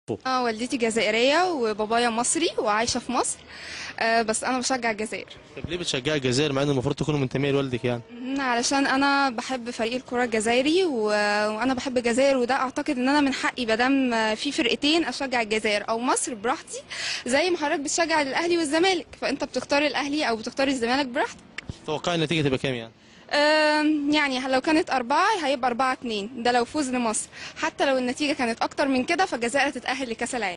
اه والدتي جزائرية وبابايا مصري وعايشة في مصر آه بس أنا بشجع الجزائر طب ليه بتشجعي الجزائر مع ان المفروض تكونوا منتميه لوالدك يعني مم، علشان أنا بحب فريق الكرة الجزائري و... وأنا بحب الجزائر وده أعتقد إن أنا من حقي مادام في فرقتين أشجع الجزائر أو مصر براحتي زي ما حضرتك بتشجع الأهلي والزمالك فأنت بتختار الأهلي أو بتختار الزمالك براحتك توقعي النتيجه تبقى كام يعني آم، يعني لو كانت أربعة هيبقى أربعة اتنين ده لو فوز لمصر حتى لو النتيجة كانت أكتر من كده فالجزائر هتتأهل لكأس العالم